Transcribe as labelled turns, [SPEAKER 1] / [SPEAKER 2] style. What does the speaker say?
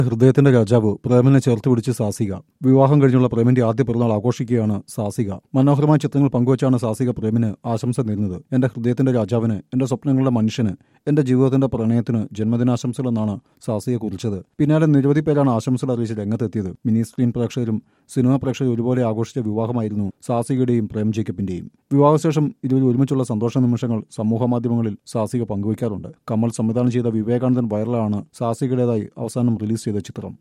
[SPEAKER 1] ഹൃദയത്തിന്റെ രാജാവ് പ്രേമനെ ചേർത്ത് പിടിച്ച് സാസിക വിവാഹം കഴിഞ്ഞുള്ള പ്രേമിന്റെ ആദ്യ പിറന്നാൾ ആഘോഷിക്കുകയാണ് സാസിക മനോഹരമായ ചിത്രങ്ങൾ പങ്കുവച്ചാണ് സാസിക പ്രേമിന് ആശംസ നേരുന്നത് എന്റെ ഹൃദയത്തിന്റെ രാജാവിന് എന്റെ സ്വപ്നങ്ങളുടെ മനുഷ്യന് എന്റെ ജീവിതത്തിന്റെ പ്രണയത്തിന് ജന്മദിനാശംസകളെന്നാണ് സാസിക കുറിച്ചത് പിന്നാലെ നിരവധി പേരാണ് ആശംസകൾ അറിയിച്ച് രംഗത്തെത്തിയത് മിനി സ്ക്രീൻ പ്രേക്ഷകരും സിനിമാ പ്രേക്ഷകരും ഒരുപോലെ ആഘോഷിച്ച വിവാഹമായിരുന്നു സാസികയുടെയും പ്രേം ജേക്കബിന്റെയും വിവാഹശേഷം ഇരുവരും ഒരുമിച്ചുള്ള സന്തോഷ നിമിഷങ്ങൾ സമൂഹ മാധ്യമങ്ങളിൽ സാസിക പങ്കുവയ്ക്കാറുണ്ട് കമൽ സംവിധാനം ചെയ്ത വിവേകാനന്ദൻ വൈറലാണ് സാസികയുടേതായി അവസാനം റിലീസ് ചെയ്ത ചിത്രം